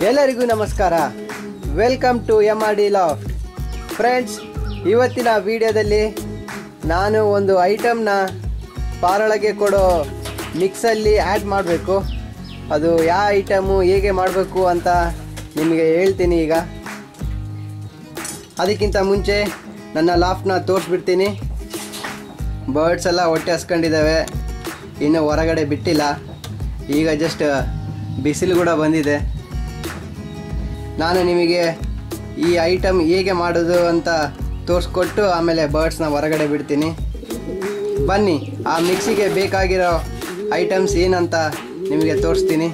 ಎಲ್ಲರಿಗೂ ನಮಸ್ಕಾರ welcome to M R D loft friends ಇವತ್ತಿನ ವಿಡಿಯೋದಲ್ಲಿ ನಾನು ಒಂದು ಐಟಮ್ನ ಪಾರೊಳಗೆ ಕೊಡೋ ಮಿಕ್ಸಲ್ಲಿ ಆ್ಯಡ್ ಮಾಡಬೇಕು ಅದು ಯಾವ ಐಟಮು ಹೇಗೆ ಮಾಡಬೇಕು ಅಂತ ನಿಮಗೆ ಹೇಳ್ತೀನಿ ಈಗ ಅದಕ್ಕಿಂತ ಮುಂಚೆ ನನ್ನ ಲಾಫ್ಟ್ನ ತೋರಿಸ್ಬಿಡ್ತೀನಿ ಬರ್ಡ್ಸ್ ಎಲ್ಲ ಹೊಟ್ಟೆ ಹಸ್ಕೊಂಡಿದ್ದಾವೆ ಇನ್ನು ಹೊರಗಡೆ ಬಿಟ್ಟಿಲ್ಲ ಈಗ ಜಸ್ಟ್ ಬಿಸಿಲು ಕೂಡ ಬಂದಿದೆ ನಾನು ನಿಮಗೆ ಈ ಐಟಮ್ ಹೇಗೆ ಮಾಡೋದು ಅಂತ ತೋರಿಸ್ಕೊಟ್ಟು ಆಮೇಲೆ ಬರ್ಡ್ಸ್ನ ಹೊರಗಡೆ ಬಿಡ್ತೀನಿ ಬನ್ನಿ ಆ ಮಿಕ್ಸಿಗೆ ಬೇಕಾಗಿರೋ ಐಟಮ್ಸ್ ಏನಂತ ನಿಮಗೆ ತೋರಿಸ್ತೀನಿ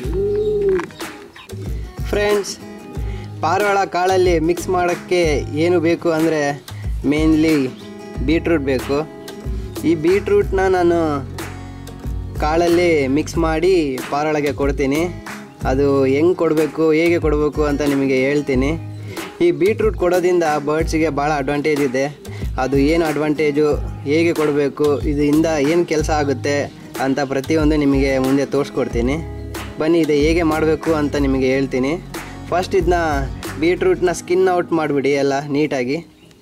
ಫ್ರೆಂಡ್ಸ್ ಪಾರಿವಾಳ ಕಾಳಲ್ಲಿ ಮಿಕ್ಸ್ ಮಾಡೋಕ್ಕೆ ಏನು ಬೇಕು ಅಂದರೆ ಮೇನ್ಲಿ ಬೀಟ್ರೂಟ್ ಬೇಕು ಈ ಬೀಟ್ರೂಟ್ನ ನಾನು ಕಾಳಲ್ಲಿ ಮಿಕ್ಸ್ ಮಾಡಿ ಪಾರೊಳಗೆ ಕೊಡ್ತೀನಿ ಅದು ಹೆಂಗೆ ಕೊಡಬೇಕು ಹೇಗೆ ಕೊಡಬೇಕು ಅಂತ ನಿಮಗೆ ಹೇಳ್ತೀನಿ ಈ ಬೀಟ್ರೂಟ್ ಕೊಡೋದ್ರಿಂದ ಬರ್ಡ್ಸಿಗೆ ಭಾಳ ಅಡ್ವಾಂಟೇಜ್ ಇದೆ ಅದು ಏನು ಅಡ್ವಾಂಟೇಜು ಹೇಗೆ ಕೊಡಬೇಕು ಇದರಿಂದ ಏನು ಕೆಲಸ ಆಗುತ್ತೆ ಅಂತ ಪ್ರತಿಯೊಂದು ನಿಮಗೆ ಮುಂದೆ ತೋರಿಸ್ಕೊಡ್ತೀನಿ ಬನ್ನಿ ಇದು ಹೇಗೆ ಮಾಡಬೇಕು ಅಂತ ನಿಮಗೆ ಹೇಳ್ತೀನಿ ಫಸ್ಟ್ ಇದನ್ನ ಬೀಟ್ರೂಟ್ನ ಸ್ಕಿನ್ ಔಟ್ ಮಾಡಿಬಿಡಿ ಎಲ್ಲ ನೀಟಾಗಿ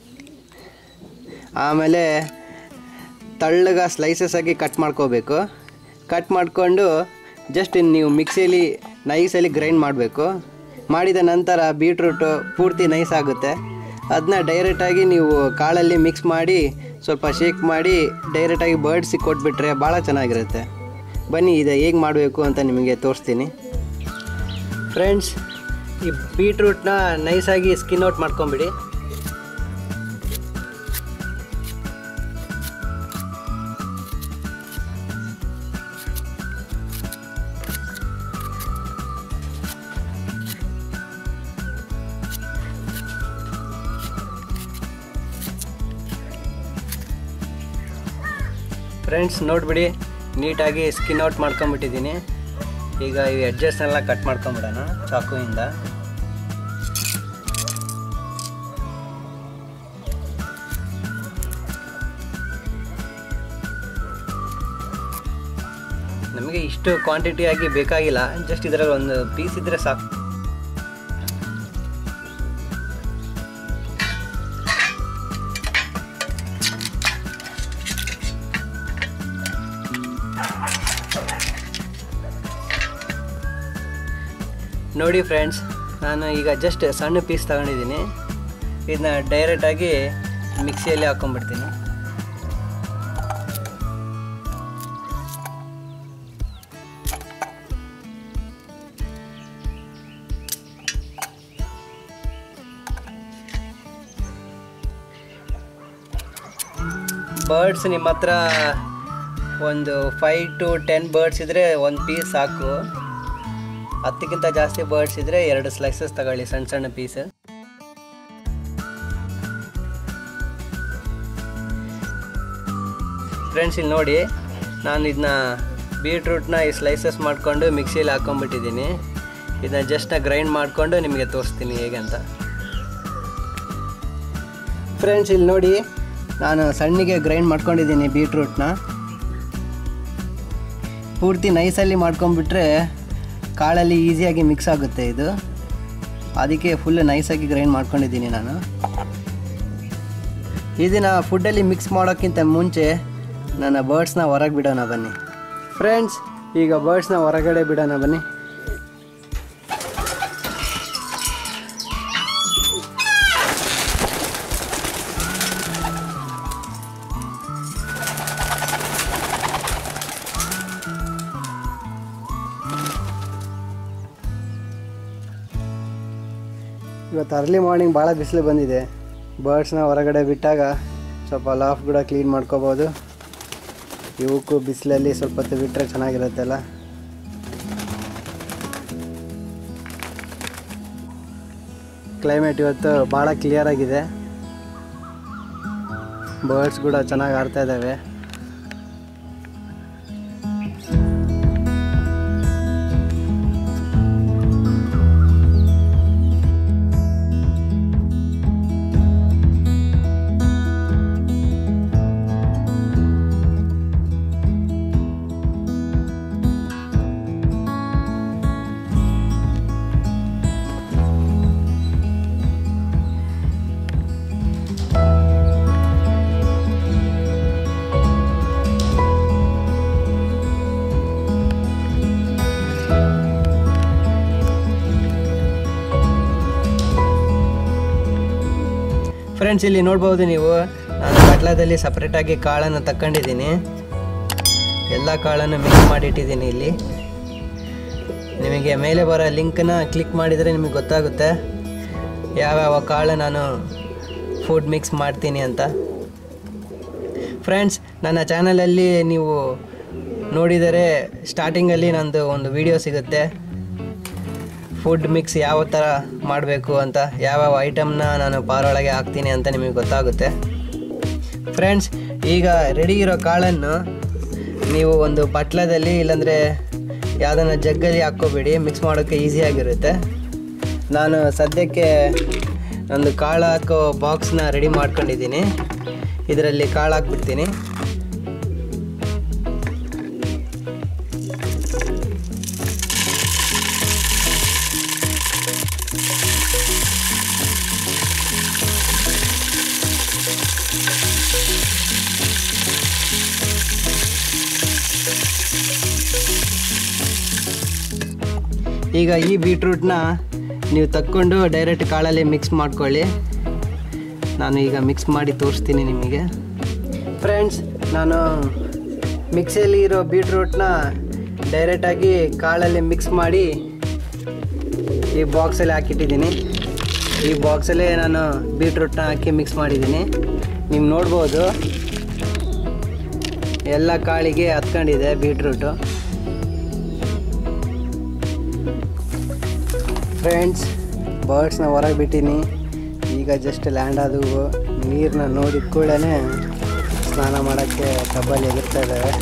ಆಮೇಲೆ ತಳ್ಳಗ ಸ್ಲೈಸಸ್ ಆಗಿ ಕಟ್ ಮಾಡ್ಕೋಬೇಕು ಕಟ್ ಮಾಡಿಕೊಂಡು ಜಸ್ಟ್ ನೀವು ಮಿಕ್ಸಿಯಲ್ಲಿ ನೈಸಲ್ಲಿ ಗ್ರೈಂಡ್ ಮಾಡಬೇಕು ಮಾಡಿದ ನಂತರ ಬೀಟ್ರೂಟು ಪೂರ್ತಿ ನೈಸ್ ಆಗುತ್ತೆ ಅದನ್ನ ಡೈರೆಕ್ಟಾಗಿ ನೀವು ಕಾಳಲ್ಲಿ ಮಿಕ್ಸ್ ಮಾಡಿ ಸ್ವಲ್ಪ ಶೇಕ್ ಮಾಡಿ ಡೈರೆಕ್ಟಾಗಿ ಬರ್ಡ್ಸಿಗೆ ಕೊಟ್ಬಿಟ್ರೆ ಭಾಳ ಚೆನ್ನಾಗಿರುತ್ತೆ ಬನ್ನಿ ಇದು ಹೇಗೆ ಮಾಡಬೇಕು ಅಂತ ನಿಮಗೆ ತೋರಿಸ್ತೀನಿ ಫ್ರೆಂಡ್ಸ್ ಈ ಬೀಟ್ರೂಟ್ನ ನೈಸಾಗಿ ಸ್ಕಿನ್ ಔಟ್ ಮಾಡ್ಕೊಂಬಿಡಿ ಫ್ರೆಂಡ್ಸ್ ನೋಡಿಬಿಡಿ ನೀಟಾಗಿ ಸ್ಕಿನ್ ಔಟ್ ಮಾಡ್ಕೊಂಬಿಟ್ಟಿದ್ದೀನಿ ಈಗ ಈ ಎಡ್ಜಸ್ನೆಲ್ಲ ಕಟ್ ಮಾಡ್ಕೊಂಬಿಡೋಣ ಚಾಕುವಿಂದ ನಮಗೆ ಇಷ್ಟು ಕ್ವಾಂಟಿಟಿ ಆಗಿ ಬೇಕಾಗಿಲ್ಲ ಜಸ್ಟ್ ಇದರಲ್ಲಿ ಒಂದು ಪೀಸ್ ಇದ್ದರೆ ಸಾಕು ನೋಡಿ ಫ್ರೆಂಡ್ಸ್ ನಾನು ಈಗ ಜಸ್ಟ್ ಸಣ್ಣ ಪೀಸ್ ತಗೊಂಡಿದ್ದೀನಿ ಇದನ್ನ ಡೈರೆಕ್ಟಾಗಿ ಮಿಕ್ಸಿಯಲ್ಲಿ ಹಾಕ್ಕೊಂಡ್ಬಿಡ್ತೀನಿ ಬರ್ಡ್ಸ್ ನಿಮ್ಮ ಹತ್ರ ಒಂದು ಫೈವ್ ಟು ಟೆನ್ ಬರ್ಡ್ಸ್ ಇದ್ದರೆ ಒಂದು ಪೀಸ್ ಸಾಕು ಹತ್ತಕ್ಕಿಂತ ಜಾಸ್ತಿ ಬರ್ಡ್ಸ್ ಇದ್ದರೆ ಎರಡು ಸ್ಲೈಸಸ್ ತಗೊಳ್ಳಿ ಸಣ್ಣ ಸಣ್ಣ ಪೀಸ್ ಫ್ರೆಂಡ್ಸ್ ಇಲ್ಲಿ ನೋಡಿ ನಾನು ಇದನ್ನ ಬೀಟ್ರೂಟ್ನ ಈ ಸ್ಲೈಸಸ್ ಮಾಡಿಕೊಂಡು ಮಿಕ್ಸಿಯಲ್ಲಿ ಹಾಕ್ಕೊಂಬಿಟ್ಟಿದ್ದೀನಿ ಇದನ್ನ ಜಸ್ಟ್ನ ಗ್ರೈಂಡ್ ಮಾಡಿಕೊಂಡು ನಿಮಗೆ ತೋರಿಸ್ತೀನಿ ಹೇಗೆ ಅಂತ ಫ್ರೆಂಡ್ಸ್ ಇಲ್ಲಿ ನೋಡಿ ನಾನು ಸಣ್ಣಗೆ ಗ್ರೈಂಡ್ ಮಾಡ್ಕೊಂಡಿದ್ದೀನಿ ಬೀಟ್ರೂಟ್ನ ಪೂರ್ತಿ ನೈಸಲ್ಲಿ ಮಾಡ್ಕೊಂಬಿಟ್ರೆ ಕಾಳಲ್ಲಿ ಈಸಿಯಾಗಿ ಮಿಕ್ಸ್ ಆಗುತ್ತೆ ಇದು ಅದಕ್ಕೆ ಫುಲ್ ನೈಸಾಗಿ ಗ್ರೈಂಡ್ ಮಾಡ್ಕೊಂಡಿದ್ದೀನಿ ನಾನು ಇದನ್ನು ಫುಡ್ಡಲ್ಲಿ ಮಿಕ್ಸ್ ಮಾಡೋಕ್ಕಿಂತ ಮುಂಚೆ ನನ್ನ ಬರ್ಡ್ಸ್ನ ಹೊರಗೆ ಬಿಡೋಣ ಬನ್ನಿ ಫ್ರೆಂಡ್ಸ್ ಈಗ ಬರ್ಡ್ಸ್ನ ಹೊರಗಡೆ ಬಿಡೋಣ ಬನ್ನಿ ಇವತ್ತು ಅರ್ಲಿ ಮಾರ್ನಿಂಗ್ ಭಾಳ ಬಿಸಿಲು ಬಂದಿದೆ ಬರ್ಡ್ಸ್ನ ಹೊರಗಡೆ ಬಿಟ್ಟಾಗ ಸ್ವಲ್ಪ ಲಾಫ್ ಕೂಡ ಕ್ಲೀನ್ ಮಾಡ್ಕೋಬೋದು ಇವಕ್ಕೂ ಬಿಸಿಲಲ್ಲಿ ಸ್ವಲ್ಪ ಹೊತ್ತು ಬಿಟ್ಟರೆ ಚೆನ್ನಾಗಿರುತ್ತಲ್ಲ ಕ್ಲೈಮೇಟ್ ಇವತ್ತು ಭಾಳ ಕ್ಲಿಯರ್ ಆಗಿದೆ ಬರ್ಡ್ಸ್ ಕೂಡ ಚೆನ್ನಾಗಿ ಆಡ್ತಾ ಇದ್ದಾವೆ ಫ್ರೆಂಡ್ಸ್ ಇಲ್ಲಿ ನೋಡ್ಬೋದು ನೀವು ನಾನು ಬಟ್ಲದಲ್ಲಿ ಸಪ್ರೇಟಾಗಿ ಕಾಳನ್ನು ತಕ್ಕೊಂಡಿದ್ದೀನಿ ಎಲ್ಲ ಕಾಳನ್ನು ಮಿಕ್ಸ್ ಮಾಡಿಟ್ಟಿದ್ದೀನಿ ಇಲ್ಲಿ ನಿಮಗೆ ಮೇಲೆ ಬರೋ ಲಿಂಕನ್ನ ಕ್ಲಿಕ್ ಮಾಡಿದರೆ ನಿಮಗೆ ಗೊತ್ತಾಗುತ್ತೆ ಯಾವ್ಯಾವ ಕಾಳು ನಾನು ಫುಡ್ ಮಿಕ್ಸ್ ಮಾಡ್ತೀನಿ ಅಂತ ಫ್ರೆಂಡ್ಸ್ ನನ್ನ ಚಾನಲಲ್ಲಿ ನೀವು ನೋಡಿದರೆ ಸ್ಟಾರ್ಟಿಂಗಲ್ಲಿ ನಂದು ಒಂದು ವಿಡಿಯೋ ಸಿಗುತ್ತೆ ಫುಡ್ ಮಿಕ್ಸ್ ಯಾವ ಥರ ಮಾಡಬೇಕು ಅಂತ ಯಾವ್ಯಾವ ಐಟಮ್ನ ನಾನು ಪಾರೊಳಗೆ ಹಾಕ್ತೀನಿ ಅಂತ ನಿಮಗೆ ಗೊತ್ತಾಗುತ್ತೆ ಫ್ರೆಂಡ್ಸ್ ಈಗ ರೆಡಿ ಇರೋ ಕಾಳನ್ನು ನೀವು ಒಂದು ಬಟ್ಲದಲ್ಲಿ ಇಲ್ಲಾಂದರೆ ಯಾವುದನ್ನ ಜಗ್ಗಲ್ಲಿ ಹಾಕ್ಕೋಬೇಡಿ ಮಿಕ್ಸ್ ಮಾಡೋಕ್ಕೆ ಈಸಿಯಾಗಿರುತ್ತೆ ನಾನು ಸದ್ಯಕ್ಕೆ ಒಂದು ಕಾಳು ಹಾಕೋ ಬಾಕ್ಸ್ನ ರೆಡಿ ಮಾಡ್ಕೊಂಡಿದ್ದೀನಿ ಇದರಲ್ಲಿ ಕಾಳು ಹಾಕ್ಬಿಡ್ತೀನಿ ಈಗ ಈ ಬೀಟ್ರೂಟ್ನ ನೀವು ತಕ್ಕೊಂಡು ಡೈರೆಕ್ಟ್ ಕಾಳಲ್ಲಿ ಮಿಕ್ಸ್ ಮಾಡ್ಕೊಳ್ಳಿ ನಾನು ಈಗ ಮಿಕ್ಸ್ ಮಾಡಿ ತೋರಿಸ್ತೀನಿ ನಿಮಗೆ ಫ್ರೆಂಡ್ಸ್ ನಾನು ಮಿಕ್ಸಿಯಲ್ಲಿ ಇರೋ ಬೀಟ್ರೂಟ್ನ ಡೈರೆಕ್ಟಾಗಿ ಕಾಳಲ್ಲಿ ಮಿಕ್ಸ್ ಮಾಡಿ ಈ ಬಾಕ್ಸಲ್ಲಿ ಹಾಕಿಟ್ಟಿದ್ದೀನಿ ಈ ಬಾಕ್ಸಲ್ಲೇ ನಾನು ಬೀಟ್ರೂಟ್ನ ಹಾಕಿ ಮಿಕ್ಸ್ ಮಾಡಿದ್ದೀನಿ ನೀವು ನೋಡ್ಬೋದು ಎಲ್ಲ ಕಾಳಿಗೆ ಹತ್ಕೊಂಡಿದೆ ಬೀಟ್ರೂಟು ಫ್ರೆಂಡ್ಸ್ ಬರ್ಡ್ಸ್ನ ಹೊರಗೆ ಬಿಟ್ಟಿನಿ ಈಗ ಜಸ್ಟ್ ಲ್ಯಾಂಡ್ ಆದವು ನೀರನ್ನ ನೋಡಿದ ಕೂಡಲೇ ಸ್ನಾನ ಮಾಡೋಕ್ಕೆ ಟಬ್ಬಲ್ಲಿ ಎದುರ್ತಾ ಇದ್ದಾವೆ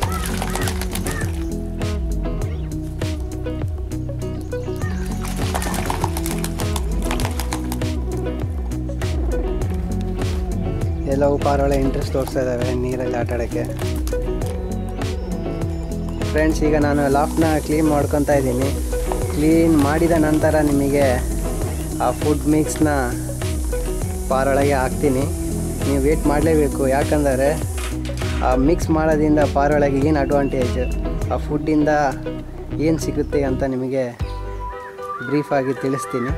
ಎಲ್ಲವೂ ಪಾರೊಳ್ಳೆ ಇಂಟ್ರೆಸ್ಟ್ ತೋರಿಸ್ತಾ ಇದ್ದಾವೆ ನೀರಲ್ಲಿ ಆಟ ಆಡೋಕ್ಕೆ ಫ್ರೆಂಡ್ಸ್ ಈಗ ನಾನು ಲಾಫ್ಟ್ನ ಕ್ಲೀನ್ ಮಾಡ್ಕೊತಾ ಇದ್ದೀನಿ ಕ್ಲೀನ್ ಮಾಡಿದ ನಂತರ ನಿಮಗೆ ಆ ಫುಡ್ ಮಿಕ್ಸ್ನ ಪಾರೊಳಗೆ ಹಾಕ್ತೀನಿ ನೀವು ವೇಟ್ ಮಾಡಲೇಬೇಕು ಯಾಕಂದರೆ ಆ ಮಿಕ್ಸ್ ಮಾಡೋದ್ರಿಂದ ಪಾರೊಳಗೆ ಏನು ಅಡ್ವಾಂಟೇಜ್ ಆ ಫುಡ್ಡಿಂದ ಏನು ಸಿಗುತ್ತೆ ಅಂತ ನಿಮಗೆ ಬ್ರೀಫಾಗಿ ತಿಳಿಸ್ತೀನಿ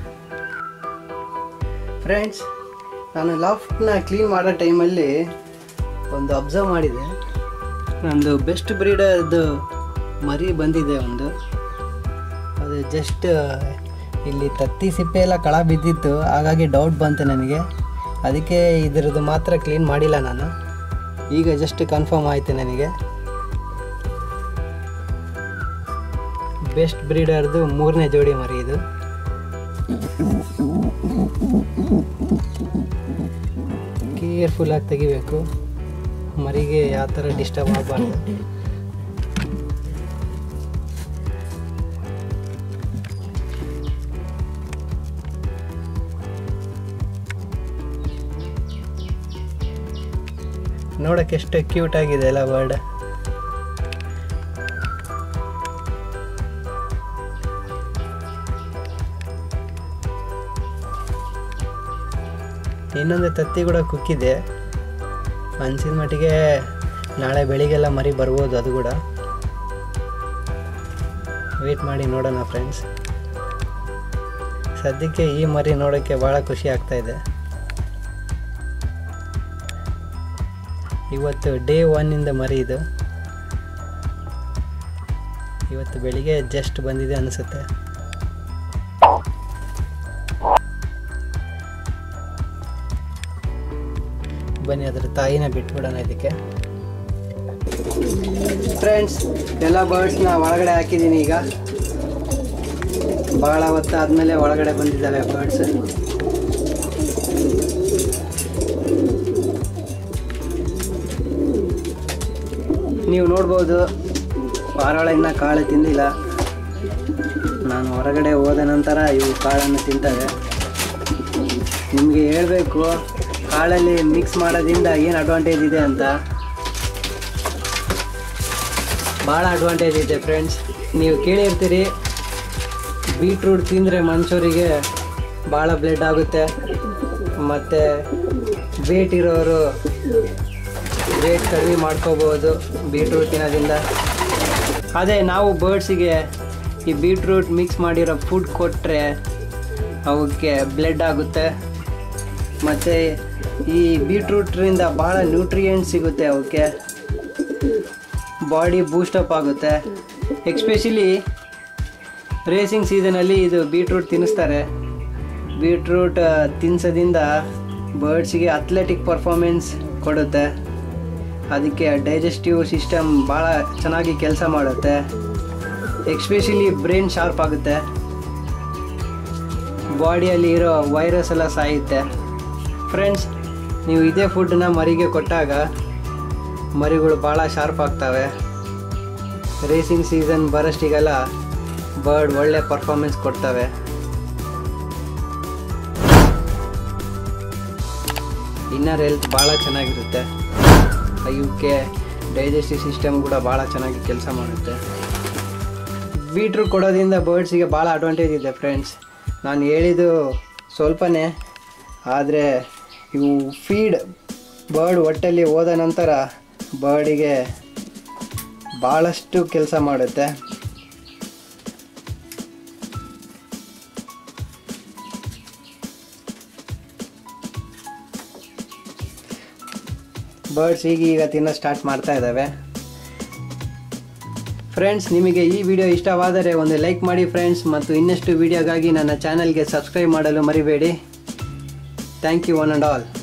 ಫ್ರೆಂಡ್ಸ್ ನಾನು ಲಾಫ್ಟ್ನ ಕ್ಲೀನ್ ಮಾಡೋ ಟೈಮಲ್ಲಿ ಒಂದು ಅಬ್ಸರ್ವ್ ಮಾಡಿದೆ ನಂದು ಬೆಸ್ಟ್ ಬ್ರೀಡರ್ದು ಮರಿ ಬಂದಿದೆ ಒಂದು ಅದು ಜಸ್ಟ್ ಇಲ್ಲಿ ತತ್ತಿ ಸಿಪ್ಪೆ ಎಲ್ಲ ಕಳ ಬಿದ್ದಿತ್ತು ಹಾಗಾಗಿ ಡೌಟ್ ಬಂತು ನನಗೆ ಅದಕ್ಕೆ ಇದರದ್ದು ಮಾತ್ರ ಕ್ಲೀನ್ ಮಾಡಿಲ್ಲ ನಾನು ಈಗ ಜಸ್ಟ್ ಕನ್ಫರ್ಮ್ ಆಯಿತು ನನಗೆ ಬೆಸ್ಟ್ ಬ್ರೀಡರ್ದು ಮೂರನೇ ಜೋಡಿ ಮರಿ ಇದು ಕೇರ್ಫುಲ್ಲಾಗಿ ತೆಗಿಬೇಕು ಮರಿಗೆ ಯಾವ ಥರ ಡಿಸ್ಟರ್ಬ್ ಆಗಬಾರ್ದು ನೋಡಕ್ಕೆ ಎಷ್ಟು ಕ್ಯೂಟ್ ಆಗಿದೆ ಅಲ್ಲ ಬರ್ಡ್ ಇನ್ನೊಂದು ತತ್ತಿ ಕೂಡ ಕುಕ್ಕಿದೆ ಅನ್ಸಿದ ಮಟ್ಟಿಗೆ ನಾಳೆ ಬೆಳಿಗ್ಗೆಲ್ಲ ಮರಿ ಬರ್ಬೋದು ಅದು ಕೂಡ ವೇಟ್ ಮಾಡಿ ನೋಡೋಣ ಫ್ರೆಂಡ್ಸ್ ಸದ್ಯಕ್ಕೆ ಈ ಮರಿ ನೋಡೋಕ್ಕೆ ಭಾಳ ಖುಷಿ ಆಗ್ತಾ ಇದೆ ಇವತ್ತು ಡೇ ಒನ್ನಿಂದ ಮರಿ ಇದು ಇವತ್ತು ಬೆಳಿಗ್ಗೆ ಜಸ್ಟ್ ಬಂದಿದೆ ಅನಿಸುತ್ತೆ ಬನ್ನಿ ಅದರ ತಾಯಿನ ಬಿಟ್ಬಿಡೋಣ ಇದಕ್ಕೆ ಫ್ರೆಂಡ್ಸ್ ಎಲ್ಲ ಬರ್ಡ್ಸ್ನ ಒಳಗಡೆ ಹಾಕಿದ್ದೀನಿ ಈಗ ಭಾಳ ಹೊತ್ತಾದ್ಮೇಲೆ ಒಳಗಡೆ ಬಂದಿದ್ದಾವೆ ಬರ್ಡ್ಸ್ ನೀವು ನೋಡ್ಬೋದು ಪಾರಾಳ ಇನ್ನ ಕಾಳು ತಿಂದಿಲ್ಲ ನಾನು ಹೊರಗಡೆ ಹೋದ ನಂತರ ಇವು ಕಾಳನ್ನು ತಿಂತವೆ ನಿಮಗೆ ಹೇಳಬೇಕು ಕಾಳಲ್ಲಿ ಮಿಕ್ಸ್ ಮಾಡೋದ್ರಿಂದ ಏನು ಅಡ್ವಾಂಟೇಜ್ ಇದೆ ಅಂತ ಭಾಳ ಅಡ್ವಾಂಟೇಜ್ ಇದೆ ಫ್ರೆಂಡ್ಸ್ ನೀವು ಕೇಳಿರ್ತೀರಿ ಬೀಟ್ರೂಟ್ ತಿಂದರೆ ಮನುಷ್ಯರಿಗೆ ಭಾಳ ಬ್ಲಡ್ ಆಗುತ್ತೆ ಮತ್ತು ವೇಟ್ ಇರೋರು ವೇಟ್ ಕಡಿಮೆ ಮಾಡ್ಕೋಬೋದು ಬೀಟ್ರೂಟ್ ತಿನ್ನೋದ್ರಿಂದ ಅದೇ ನಾವು ಬರ್ಡ್ಸಿಗೆ ಈ ಬೀಟ್ರೂಟ್ ಮಿಕ್ಸ್ ಮಾಡಿರೋ ಫುಡ್ ಕೊಟ್ಟರೆ ಅವಕ್ಕೆ ಬ್ಲಡ್ ಆಗುತ್ತೆ ಮತ್ತು ಈ ಬೀಟ್ರೂಟ್ರಿಂದ ಭಾಳ ನ್ಯೂಟ್ರಿಯೆಂಟ್ ಸಿಗುತ್ತೆ ಅವಕ್ಕೆ ಬಾಡಿ ಬೂಸ್ಟಪ್ ಆಗುತ್ತೆ ಎಕ್ಸ್ಪೆಷಲಿ ರೇಸಿಂಗ್ ಸೀಸನಲ್ಲಿ ಇದು ಬೀಟ್ರೂಟ್ ತಿನ್ನಿಸ್ತಾರೆ ಬೀಟ್ರೂಟ್ ತಿನ್ಸೋದ್ರಿಂದ ಬರ್ಡ್ಸಿಗೆ ಅಥ್ಲೆಟಿಕ್ ಪರ್ಫಾರ್ಮೆನ್ಸ್ ಕೊಡುತ್ತೆ ಅದಕ್ಕೆ ಡೈಜೆಸ್ಟಿವ್ ಸಿಸ್ಟಮ್ ಭಾಳ ಚೆನ್ನಾಗಿ ಕೆಲಸ ಮಾಡುತ್ತೆ ಎಕ್ಸ್ಪೆಷಲಿ ಬ್ರೈನ್ ಶಾರ್ಪ್ ಆಗುತ್ತೆ ಬಾಡಿಯಲ್ಲಿ ಇರೋ ವೈರಸ್ ಎಲ್ಲ ಸಾಯುತ್ತೆ ಫ್ರೆಂಡ್ಸ್ ನೀವು ಇದೇ ಫುಡ್ಡನ್ನ ಮರಿಗೆ ಕೊಟ್ಟಾಗ ಮರಿಗಳು ಭಾಳ ಶಾರ್ಪ್ ಆಗ್ತವೆ ರೇಸಿಂಗ್ ಸೀಸನ್ ಬರೋಷ್ಟಿಗೆಲ್ಲ ಬರ್ಡ್ ಒಳ್ಳೆ ಪರ್ಫಾರ್ಮೆನ್ಸ್ ಕೊಡ್ತವೆ ಇನ್ನರ್ ಹೆಲ್ತ್ ಭಾಳ ಚೆನ್ನಾಗಿರುತ್ತೆ ಇವಕ್ಕೆ ಡೈಜೆಸ್ಟಿವ್ ಸಿಸ್ಟಮ್ ಕೂಡ ಭಾಳ ಚೆನ್ನಾಗಿ ಕೆಲಸ ಮಾಡುತ್ತೆ ಬೀಟ್ರೂಟ್ ಕೊಡೋದ್ರಿಂದ ಬರ್ಡ್ಸಿಗೆ ಭಾಳ ಅಡ್ವಾಂಟೇಜ್ ಇದೆ ಫ್ರೆಂಡ್ಸ್ ನಾನು ಹೇಳಿದ್ದು ಸ್ವಲ್ಪನೇ ಆದರೆ ಇವು ಫೀಡ್ ಬರ್ಡ್ ಹೊಟ್ಟೆಲಿ ಹೋದ ನಂತರ ಬರ್ಡಿಗೆ ಭಾಳಷ್ಟು ಕೆಲಸ ಮಾಡುತ್ತೆ ಬರ್ಡ್ಸ್ ಈಗ ಈಗ ತಿನ್ನೋ ಸ್ಟಾರ್ಟ್ ಮಾಡ್ತಾ ಇದ್ದಾವೆ ಫ್ರೆಂಡ್ಸ್ ನಿಮಗೆ ಈ ವಿಡಿಯೋ ಇಷ್ಟವಾದರೆ ಒಂದು ಲೈಕ್ ಮಾಡಿ ಫ್ರೆಂಡ್ಸ್ ಮತ್ತು ಇನ್ನಷ್ಟು ವಿಡಿಯೋಗಾಗಿ ನನ್ನ ಚಾನಲ್ಗೆ ಸಬ್ಸ್ಕ್ರೈಬ್ ಮಾಡಲು ಮರಿಬೇಡಿ thank you one and all